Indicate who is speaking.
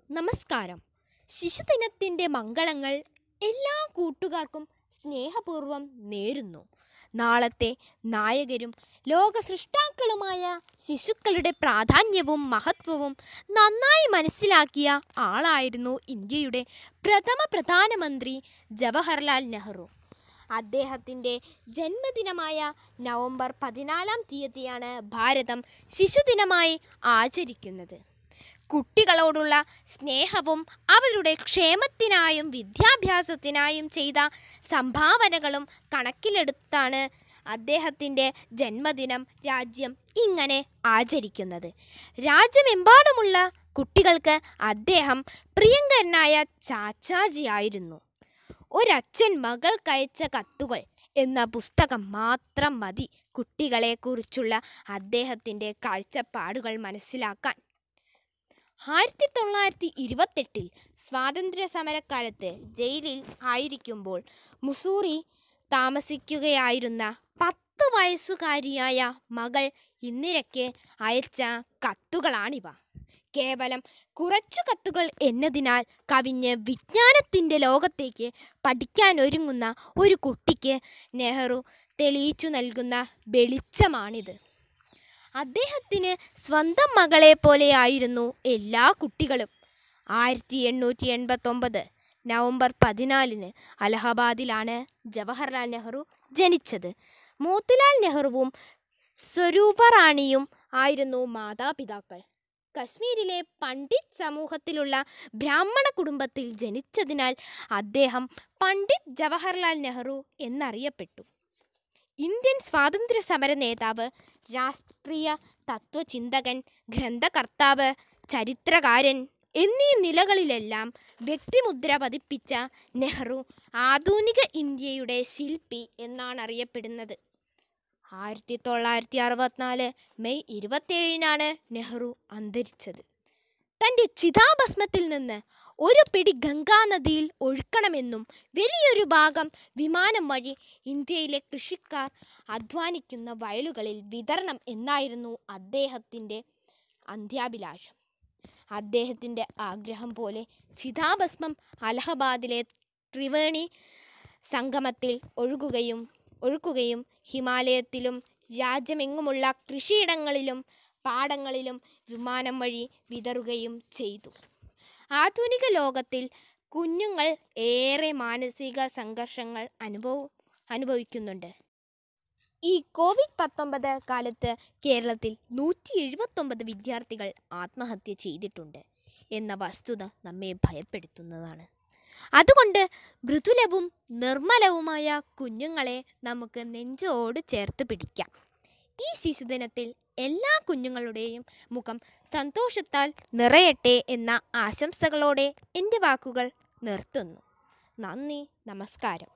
Speaker 1: നമസ്കാരം ശിശുദിനത്തിൻ്റെ മംഗളങ്ങൾ എല്ലാ കൂട്ടുകാർക്കും സ്നേഹപൂർവ്വം നേരുന്നു നാളത്തെ നായകരും ലോക സൃഷ്ടാക്കളുമായ ശിശുക്കളുടെ പ്രാധാന്യവും മഹത്വവും നന്നായി മനസ്സിലാക്കിയ ആളായിരുന്നു ഇന്ത്യയുടെ പ്രഥമ പ്രധാനമന്ത്രി ജവഹർലാൽ നെഹ്റു അദ്ദേഹത്തിൻ്റെ ജന്മദിനമായ നവംബർ പതിനാലാം തീയതിയാണ് ഭാരതം ശിശുദിനമായി ആചരിക്കുന്നത് കുട്ടികളോടുള്ള സ്നേഹവും അവരുടെ ക്ഷേമത്തിനായും വിദ്യാഭ്യാസത്തിനായും ചെയ്ത സംഭാവനകളും കണക്കിലെടുത്താണ് അദ്ദേഹത്തിൻ്റെ ജന്മദിനം രാജ്യം ഇങ്ങനെ ആചരിക്കുന്നത് രാജ്യമെമ്പാടുമുള്ള കുട്ടികൾക്ക് അദ്ദേഹം പ്രിയങ്കരനായ ചാച്ചാജിയായിരുന്നു ഒരച്ഛൻ മകൾക്കയച്ച കത്തുകൾ എന്ന പുസ്തകം മാത്രം മതി കുട്ടികളെക്കുറിച്ചുള്ള അദ്ദേഹത്തിൻ്റെ കാഴ്ചപ്പാടുകൾ മനസ്സിലാക്കാൻ ആയിരത്തി തൊള്ളായിരത്തി ഇരുപത്തെട്ടിൽ സ്വാതന്ത്ര്യ സമരക്കാലത്ത് ജയിലിൽ ആയിരിക്കുമ്പോൾ മുസൂറി താമസിക്കുകയായിരുന്ന പത്ത് വയസ്സുകാരിയായ മകൾ ഇന്ദിരയ്ക്ക് അയച്ച കത്തുകളാണിവ കേവലം കുറച്ചു കത്തുകൾ എന്നതിനാൽ കവിഞ്ഞ് വിജ്ഞാനത്തിൻ്റെ ലോകത്തേക്ക് പഠിക്കാനൊരുങ്ങുന്ന ഒരു കുട്ടിക്ക് നെഹ്റു തെളിയിച്ചു നൽകുന്ന വെളിച്ചമാണിത് അദ്ദേഹത്തിന് സ്വന്തം മകളെ പോലെയായിരുന്നു എല്ലാ കുട്ടികളും ആയിരത്തി എണ്ണൂറ്റി എൺപത്തൊമ്പത് നവംബർ പതിനാലിന് അലഹബാദിലാണ് ജവഹർലാൽ നെഹ്റു ജനിച്ചത് മോത്തിലാൽ നെഹ്റുവും സ്വരൂപ റാണിയും ആയിരുന്നു മാതാപിതാക്കൾ കശ്മീരിലെ പണ്ഡിറ്റ് സമൂഹത്തിലുള്ള ബ്രാഹ്മണ കുടുംബത്തിൽ ജനിച്ചതിനാൽ അദ്ദേഹം പണ്ഡിറ്റ് ജവഹർലാൽ നെഹ്റു എന്നറിയപ്പെട്ടു ഇന്ത്യൻ സ്വാതന്ത്ര്യ സമര നേതാവ് രാഷ്ട്രീയ തത്വചിന്തകൻ ഗ്രന്ഥകർത്താവ് ചരിത്രകാരൻ എന്നീ നിലകളിലെല്ലാം വ്യക്തിമുദ്ര പതിപ്പിച്ച നെഹ്റു ആധുനിക ഇന്ത്യയുടെ ശില്പി എന്നാണ് അറിയപ്പെടുന്നത് ആയിരത്തി തൊള്ളായിരത്തി അറുപത്തിനാല് മെയ് ഇരുപത്തേഴിനാണ് നെഹ്റു അന്തരിച്ചത് തൻ്റെ ചിതാഭസ്മത്തിൽ നിന്ന് ഒരു പിടി ഗംഗാനദിയിൽ ഒഴുക്കണമെന്നും വലിയൊരു ഭാഗം വിമാനം വഴി ഇന്ത്യയിലെ കൃഷിക്കാർ അധ്വാനിക്കുന്ന വയലുകളിൽ വിതരണം എന്നായിരുന്നു അദ്ദേഹത്തിൻ്റെ അന്ത്യാഭിലാഷം അദ്ദേഹത്തിൻ്റെ ആഗ്രഹം പോലെ ചിതാഭസ്മം അലഹബാദിലെ ത്രിവേണി സംഗമത്തിൽ ഒഴുകുകയും ഒഴുക്കുകയും ഹിമാലയത്തിലും രാജ്യമെങ്ങുമുള്ള കൃഷിയിടങ്ങളിലും പാടങ്ങളിലും വിമാനം വഴി വിതറുകയും ചെയ്തു ആധുനിക ലോകത്തിൽ കുഞ്ഞുങ്ങൾ ഏറെ മാനസിക സംഘർഷങ്ങൾ അനുഭവ അനുഭവിക്കുന്നുണ്ട് ഈ കോവിഡ് പത്തൊമ്പത് കാലത്ത് കേരളത്തിൽ നൂറ്റി എഴുപത്തൊമ്പത് വിദ്യാർത്ഥികൾ ആത്മഹത്യ ചെയ്തിട്ടുണ്ട് എന്ന വസ്തുത നമ്മെ ഭയപ്പെടുത്തുന്നതാണ് അതുകൊണ്ട് മൃദുലവും നിർമ്മലവുമായ കുഞ്ഞുങ്ങളെ നമുക്ക് നെഞ്ചോട് ചേർത്ത് പിടിക്കാം ഈ ശിശുദിനത്തിൽ എല്ലാ കുഞ്ഞുങ്ങളുടെയും മുഖം സന്തോഷത്താൽ നിറയട്ടെ എന്ന ആശംസകളോടെ എൻ്റെ വാക്കുകൾ നിർത്തുന്നു നന്ദി നമസ്കാരം